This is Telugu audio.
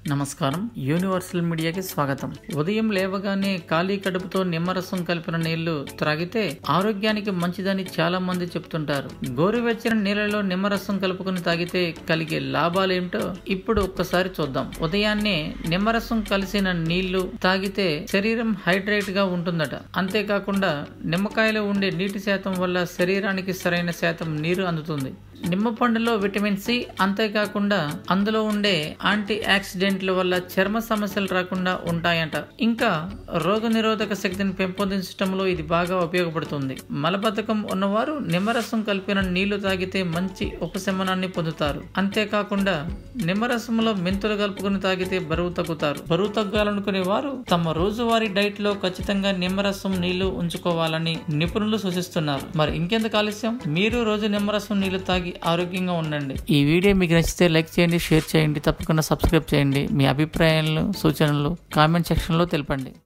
నమస్కారం యూనివర్సల్ మీడియాకి స్వాగతం ఉదయం లేవగానే ఖాళీ కడుపుతో నిమ్మరసం కలిపిన నీళ్లు త్రాగితే ఆరోగ్యానికి మంచిదని చాలా మంది చెప్తుంటారు గోరువెచ్చని నీళ్ళలో నిమ్మరసం కలుపుకుని తాగితే కలిగే లాభాలేమిటో ఇప్పుడు ఒక్కసారి చూద్దాం ఉదయాన్నే నిమ్మరసం కలిసిన నీళ్లు తాగితే శరీరం హైడ్రేట్ గా ఉంటుందట అంతేకాకుండా నిమ్మకాయలో ఉండే నీటి శాతం వల్ల శరీరానికి సరైన శాతం నీరు అందుతుంది నిమ్మ పండులో విటమిన్ సి అంతేకాకుండా అందులో ఉండే యాంటీ ఆక్సిడెంట్ల వల్ల చర్మ సమస్యలు రాకుండా ఉంటాయంట ఇంకా రోగ నిరోధక శక్తిని పెంపొందించడంలో ఇది బాగా ఉపయోగపడుతుంది మలబద్ధకం ఉన్నవారు నిమ్మరసం కలిపిన నీళ్లు తాగితే మంచి ఉపశమనాన్ని పొందుతారు అంతేకాకుండా నిమ్మరసంలో మెంతులు కలుపుకుని తాగితే బరువు తగ్గుతారు బరువు తగ్గాలనుకునే వారు తమ రోజువారీ డైట్ లో ఖచ్చితంగా నిమ్మరసం నీళ్లు ఉంచుకోవాలని నిపుణులు సూచిస్తున్నారు మరి ఇంకెందుకు ఆలస్యం మీరు రోజు నిమ్మరసం నీళ్లు తాగి ఆరోగ్యంగా ఉండండి ఈ వీడియో మీకు నచ్చితే లైక్ చేయండి షేర్ చేయండి తప్పకుండా సబ్స్క్రైబ్ చేయండి మీ అభిప్రాయాలను సూచనలు కామెంట్ సెక్షన్లో తెలపండి